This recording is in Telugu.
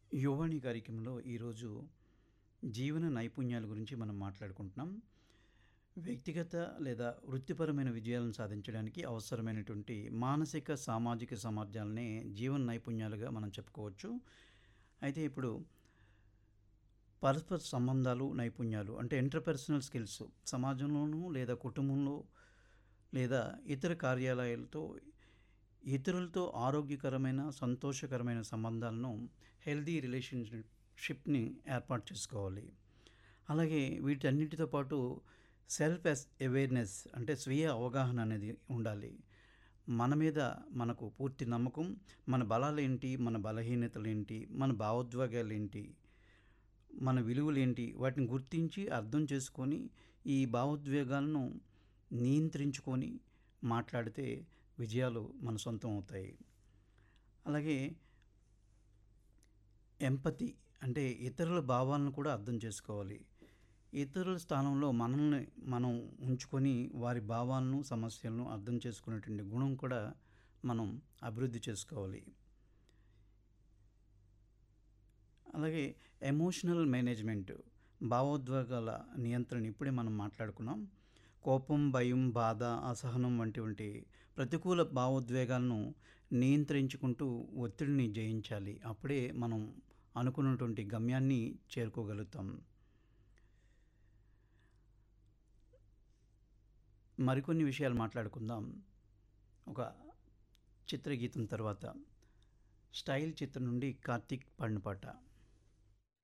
యువవాణి కార్యక్రమంలో ఈరోజు జీవన నైపుణ్యాల గురించి మనం మాట్లాడుకుంటున్నాం వ్యక్తిగత లేదా వృత్తిపరమైన విజయాలను సాధించడానికి అవసరమైనటువంటి మానసిక సామాజిక సామర్థ్యాలనే జీవన నైపుణ్యాలుగా మనం చెప్పుకోవచ్చు అయితే ఇప్పుడు పరస్పర సంబంధాలు నైపుణ్యాలు అంటే ఇంటర్పర్సనల్ స్కిల్స్ సమాజంలోనూ లేదా కుటుంబంలో లేదా ఇతర కార్యాలయాలతో ఇతరులతో ఆరోగ్యకరమైన సంతోషకరమైన సంబంధాలను హెల్దీ రిలేషన్షిప్ని ఏర్పాటు చేసుకోవాలి అలాగే వీటన్నిటితో పాటు సెల్ఫ్ అవేర్నెస్ అంటే స్వీయ అవగాహన అనేది ఉండాలి మన మీద మనకు పూర్తి నమ్మకం మన బలాలు ఏంటి మన బలహీనతలు ఏంటి మన భావోద్వేగాలు ఏంటి మన విలువలు ఏంటి వాటిని గుర్తించి అర్థం చేసుకొని ఈ భావోద్వేగాలను నియంత్రించుకొని మాట్లాడితే విజయాలు మన సొంతం అవుతాయి అలాగే ఎంపతి అంటే ఇతరుల భావాలను కూడా అర్థం చేసుకోవాలి ఇతరుల స్థానంలో మనల్ని మనం ఉంచుకొని వారి భావాలను సమస్యలను అర్థం చేసుకునేటువంటి గుణం కూడా మనం అభివృద్ధి చేసుకోవాలి అలాగే ఎమోషనల్ మేనేజ్మెంట్ భావోద్వేగాల నియంత్రణ ఇప్పుడే మనం మాట్లాడుకున్నాం కోపం భయం బాధ అసహనం వంటి వంటి ప్రతికూల భావోద్వేగాలను నియంత్రించుకుంటూ ఒత్తిడిని జయించాలి అప్పుడే మనం అనుకున్నటువంటి గమ్యాన్ని చేరుకోగలుగుతాం మరికొన్ని విషయాలు మాట్లాడుకుందాం ఒక చిత్రగీతం తర్వాత స్టైల్ చిత్రం నుండి కార్తీక్ పాడిన పాట